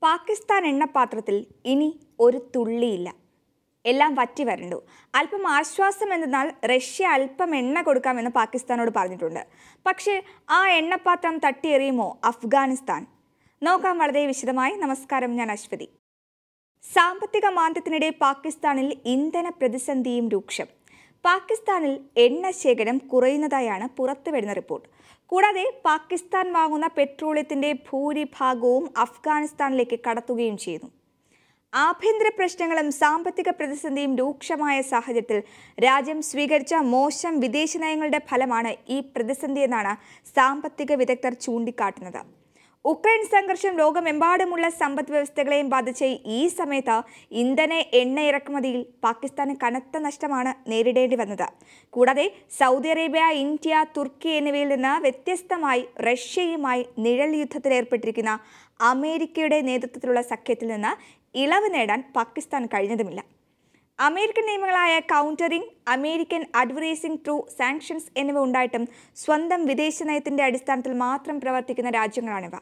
പാകിസ്ഥാൻ എണ്ണപ്പാത്രത്തിൽ ഇനി ഒരു തുള്ളിയില്ല എല്ലാം വറ്റി വരണ്ടു അല്പം ആശ്വാസം എന്തെന്നാൽ റഷ്യ അല്പം എണ്ണ കൊടുക്കാമെന്ന് പാകിസ്ഥാനോട് പറഞ്ഞിട്ടുണ്ട് പക്ഷേ ആ എണ്ണപ്പാത്രം തട്ടിയെറിയുമോ അഫ്ഗാനിസ്ഥാൻ നോക്കാം വളരെ വിശദമായി നമസ്കാരം ഞാൻ അശ്വതി സാമ്പത്തിക മാന്ദ്യത്തിനിടെ പാകിസ്ഥാനിൽ ഇന്ധന പ്രതിസന്ധിയും രൂക്ഷം പാകിസ്ഥാനിൽ എണ്ണ ശേഖരം കുറയുന്നതായാണ് പുറത്തുവരുന്ന റിപ്പോർട്ട് കൂടാതെ പാകിസ്ഥാൻ വാങ്ങുന്ന പെട്രോളിയത്തിന്റെ ഭൂരിഭാഗവും അഫ്ഗാനിസ്ഥാനിലേക്ക് കടത്തുകയും ചെയ്യുന്നു ആഭ്യന്തര പ്രശ്നങ്ങളും സാമ്പത്തിക പ്രതിസന്ധിയും രൂക്ഷമായ സാഹചര്യത്തിൽ രാജ്യം സ്വീകരിച്ച മോശം വിദേശ നയങ്ങളുടെ ഫലമാണ് ഈ പ്രതിസന്ധി എന്നാണ് സാമ്പത്തിക വിദഗ്ധർ ചൂണ്ടിക്കാട്ടുന്നത് ഉക്രൈൻ സംഘർഷം ലോകമെമ്പാടുമുള്ള സമ്പദ് വ്യവസ്ഥകളെയും ബാധിച്ച ഈ സമയത്ത് ഇന്ധന എണ്ണ ഇറക്കുമതിയിൽ പാകിസ്ഥാന് കനത്ത നഷ്ടമാണ് നേരിടേണ്ടി വന്നത് കൂടാതെ സൗദി അറേബ്യ ഇന്ത്യ തുർക്കി എന്നിവയിൽ നിന്ന് വ്യത്യസ്തമായി റഷ്യയുമായി നിഴൽ യുദ്ധത്തിൽ ഏർപ്പെട്ടിരിക്കുന്ന അമേരിക്കയുടെ നേതൃത്വത്തിലുള്ള സഖ്യത്തിൽ നിന്ന് ഇളവ് നേടാൻ പാകിസ്ഥാൻ കഴിഞ്ഞതുമില്ല അമേരിക്കൻ നിയമങ്ങളായ countering American adversaries through sanctions എന്നിവ ഉണ്ടായിട്ടും സ്വന്തം വിദേശ നയത്തിന്റെ അടിസ്ഥാനത്തിൽ മാത്രം പ്രവർത്തിക്കുന്ന രാജ്യങ്ങളാണിവ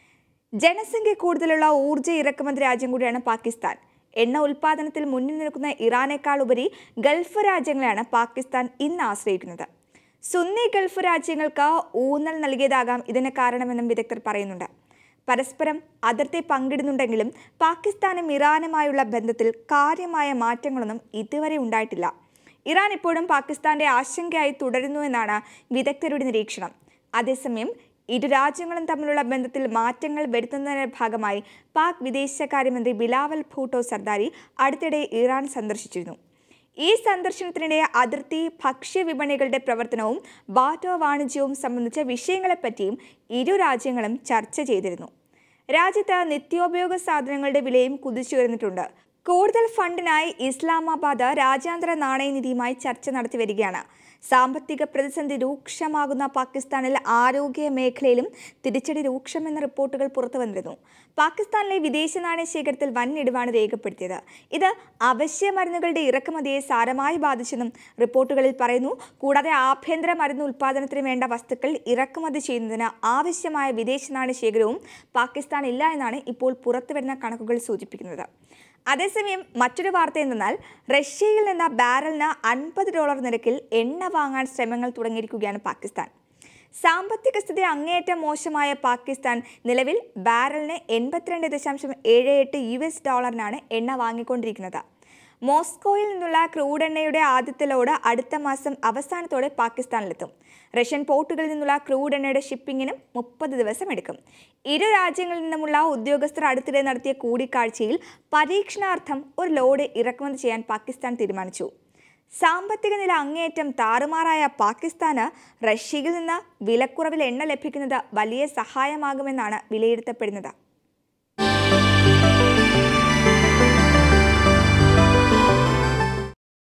ജനസംഖ്യ കൂടുതലുള്ള ഊർജ്ജ ഇറക്കുമതി രാജ്യം കൂടിയാണ് പാകിസ്ഥാൻ എണ്ണ ഉൽപാദനത്തിൽ മുന്നിൽ നിൽക്കുന്ന ഇറാനേക്കാൾ ഉപരി ഗൾഫ് രാജ്യങ്ങളെയാണ് പാകിസ്ഥാൻ ഇന്ന് ആശ്രയിക്കുന്നത് സുന്നി ഗൾഫ് രാജ്യങ്ങൾക്ക് ഊന്നൽ നൽകിയതാകാം ഇതിന് കാരണമെന്നും വിദഗ്ധർ പറയുന്നുണ്ട് പരസ്പരം അതിർത്തി പങ്കിടുന്നുണ്ടെങ്കിലും പാകിസ്ഥാനും ഇറാനുമായുള്ള ബന്ധത്തിൽ കാര്യമായ മാറ്റങ്ങളൊന്നും ഇതുവരെ ഉണ്ടായിട്ടില്ല ഇറാൻ ഇപ്പോഴും പാകിസ്ഥാന്റെ ആശങ്കയായി തുടരുന്നു എന്നാണ് വിദഗ്ധരുടെ നിരീക്ഷണം അതേസമയം ഇരു രാജ്യങ്ങളും തമ്മിലുള്ള ബന്ധത്തിൽ മാറ്റങ്ങൾ വരുത്തുന്നതിന്റെ ഭാഗമായി പാക് വിദേശകാര്യമന്ത്രി ബിലാവൽ ഭൂട്ടോ സർദാരി അടുത്തിടെ ഇറാൻ സന്ദർശിച്ചിരുന്നു ഈ സന്ദർശനത്തിനിടെ അതിർത്തി ഭക്ഷ്യവിപണികളുടെ പ്രവർത്തനവും ബാറ്റോ വാണിജ്യവും സംബന്ധിച്ച വിഷയങ്ങളെപ്പറ്റിയും ഇരു രാജ്യങ്ങളും ചർച്ച ചെയ്തിരുന്നു രാജ്യത്ത് നിത്യോപയോഗ സാധനങ്ങളുടെ വിലയും കുതിച്ചുയർന്നിട്ടുണ്ട് കൂടുതൽ ഫണ്ടിനായി ഇസ്ലാമാബാദ് രാജ്യാന്തര നാണയനിധിയുമായി ചർച്ച നടത്തി വരികയാണ് സാമ്പത്തിക പ്രതിസന്ധി രൂക്ഷമാകുന്ന പാകിസ്ഥാനിൽ ആരോഗ്യ മേഖലയിലും തിരിച്ചടി രൂക്ഷമെന്ന റിപ്പോർട്ടുകൾ പുറത്തു വന്നിരുന്നു പാകിസ്ഥാനിലെ വിദേശ നാണയ ശേഖരത്തിൽ വൻ ഇടിവാണ് രേഖപ്പെടുത്തിയത് ഇത് അവശ്യ മരുന്നുകളുടെ ഇറക്കുമതിയെ സാരമായി ബാധിച്ചെന്നും റിപ്പോർട്ടുകളിൽ പറയുന്നു കൂടാതെ ആഭ്യന്തര മരുന്ന് ഉൽപ്പാദനത്തിന് വേണ്ട വസ്തുക്കൾ ഇറക്കുമതി ചെയ്യുന്നതിന് ആവശ്യമായ വിദേശ നാണയ ശേഖരവും പാകിസ്ഥാൻ ഇല്ല എന്നാണ് ഇപ്പോൾ പുറത്തുവരുന്ന കണക്കുകൾ സൂചിപ്പിക്കുന്നത് അതേസമയം മറ്റൊരു വാർത്ത എന്തെന്നാൽ റഷ്യയിൽ നിന്ന് ബാരലിന് അൻപത് ഡോളർ നിരക്കിൽ എണ്ണ വാങ്ങാൻ ശ്രമങ്ങൾ തുടങ്ങിയിരിക്കുകയാണ് പാകിസ്ഥാൻ സാമ്പത്തിക സ്ഥിതി അങ്ങേയറ്റം മോശമായ പാകിസ്ഥാൻ നിലവിൽ ബാരലിന് എൺപത്തിരണ്ട് ദശാംശം ഏഴ് എട്ട് യു എസ് ഡോളറിനാണ് എണ്ണ വാങ്ങിക്കൊണ്ടിരിക്കുന്നത് മോസ്കോയിൽ നിന്നുള്ള ക്രൂഡ് എണ്ണയുടെ ആദ്യത്തെ ലോഡ് അടുത്ത മാസം അവസാനത്തോടെ പാകിസ്ഥാനിലെത്തും റഷ്യൻ പോർട്ടുകളിൽ നിന്നുള്ള ക്രൂഡ് എണ്ണയുടെ ഷിപ്പിങ്ങിനും മുപ്പത് ദിവസം എടുക്കും ഇരു രാജ്യങ്ങളിൽ നിന്നുമുള്ള ഉദ്യോഗസ്ഥർ അടുത്തിടെ നടത്തിയ കൂടിക്കാഴ്ചയിൽ പരീക്ഷണാർത്ഥം ഒരു ലോഡ് ഇറക്കുമതി ചെയ്യാൻ പാകിസ്ഥാൻ തീരുമാനിച്ചു സാമ്പത്തിക നില അങ്ങേയറ്റം താറുമാറായ പാകിസ്ഥാന് റഷ്യയിൽ നിന്ന് വിലക്കുറവിൽ എണ്ണ ലഭിക്കുന്നത് വലിയ സഹായമാകുമെന്നാണ് വിലയിരുത്തപ്പെടുന്നത്